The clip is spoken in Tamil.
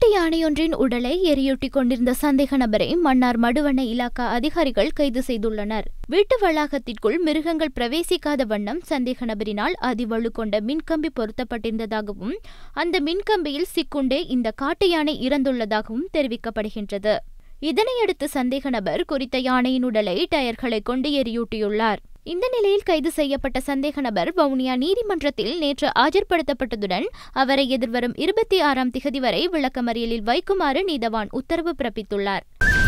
காட்டு யானையொன்றின் உடலை எரியூட்டிக் கொண்டிருந்த சந்தேக நபரை மன்னார் மடுவண்ண இலாக்கா அதிகாரிகள் கைது செய்துள்ளனர் வீட்டு வளாகத்திற்குள் மிருகங்கள் பிரவேசிக்காத வண்ணம் சந்தேக நபரினால் அதிவலு கொண்ட மின்கம்பி பொருத்தப்பட்டிருந்ததாகவும் அந்த மின்கம்பியில் சிக்குண்டே இந்த காட்டு யானை இறந்துள்ளதாகவும் தெரிவிக்கப்படுகின்றது இதனையடுத்து சந்தேக நபர் குறித்த யானையின் உடலை டயர்களை கொண்டு எரியூட்டியுள்ளார் இந்த நிலையில் கைது செய்யப்பட்ட சந்தேக நபர் வவுனியா நீதிமன்றத்தில் நேற்று ஆஜர்படுத்தப்பட்டதுடன் அவரை எதிர்வரும் இருபத்தி ஆறாம் திகதி வரை விளக்கமறியலில் வைக்குமாறு நீதவான் உத்தரவு பிறப்பித்துள்ளார்